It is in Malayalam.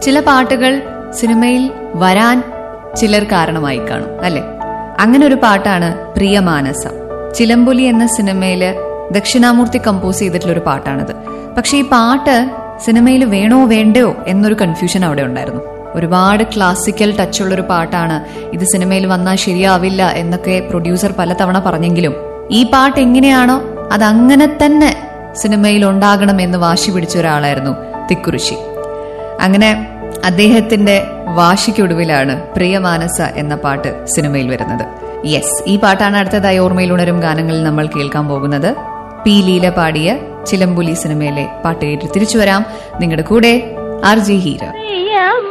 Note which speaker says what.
Speaker 1: ചില പാട്ടുകൾ സിനിമയിൽ വരാൻ ചിലർ കാരണമായി കാണും അല്ലെ അങ്ങനെ ഒരു പാട്ടാണ് പ്രിയമാനസ ചിലമ്പൊലി എന്ന സിനിമയില് ദക്ഷിണാമൂർത്തി കമ്പോസ് ചെയ്തിട്ടുള്ള ഒരു പാട്ടാണിത് പക്ഷെ ഈ പാട്ട് സിനിമയിൽ വേണോ വേണ്ടയോ എന്നൊരു കൺഫ്യൂഷൻ അവിടെ ഉണ്ടായിരുന്നു ഒരുപാട് ക്ലാസിക്കൽ ടച്ചുള്ള ഒരു പാട്ടാണ് ഇത് സിനിമയിൽ വന്നാൽ ശരിയാവില്ല എന്നൊക്കെ പ്രൊഡ്യൂസർ പലതവണ പറഞ്ഞെങ്കിലും ഈ പാട്ട് എങ്ങനെയാണോ അത് അങ്ങനെ തന്നെ സിനിമയിൽ ഉണ്ടാകണം എന്ന് വാശി പിടിച്ച ഒരാളായിരുന്നു തിക്കുറിശി അങ്ങനെ അദ്ദേഹത്തിന്റെ വാശിക്കൊടുവിലാണ് പ്രിയമാനസ എന്ന പാട്ട് സിനിമയിൽ വരുന്നത് യെസ് ഈ പാട്ടാണ് അടുത്തതായി ഓർമ്മയിൽ ഉണരും ഗാനങ്ങളിൽ നമ്മൾ കേൾക്കാൻ പോകുന്നത് പി ലീല പാടിയ ചിലമ്പുലി സിനിമയിലെ പാട്ട് കേട്ട് തിരിച്ചു വരാം നിങ്ങളുടെ കൂടെ ആർ ജി ഹീര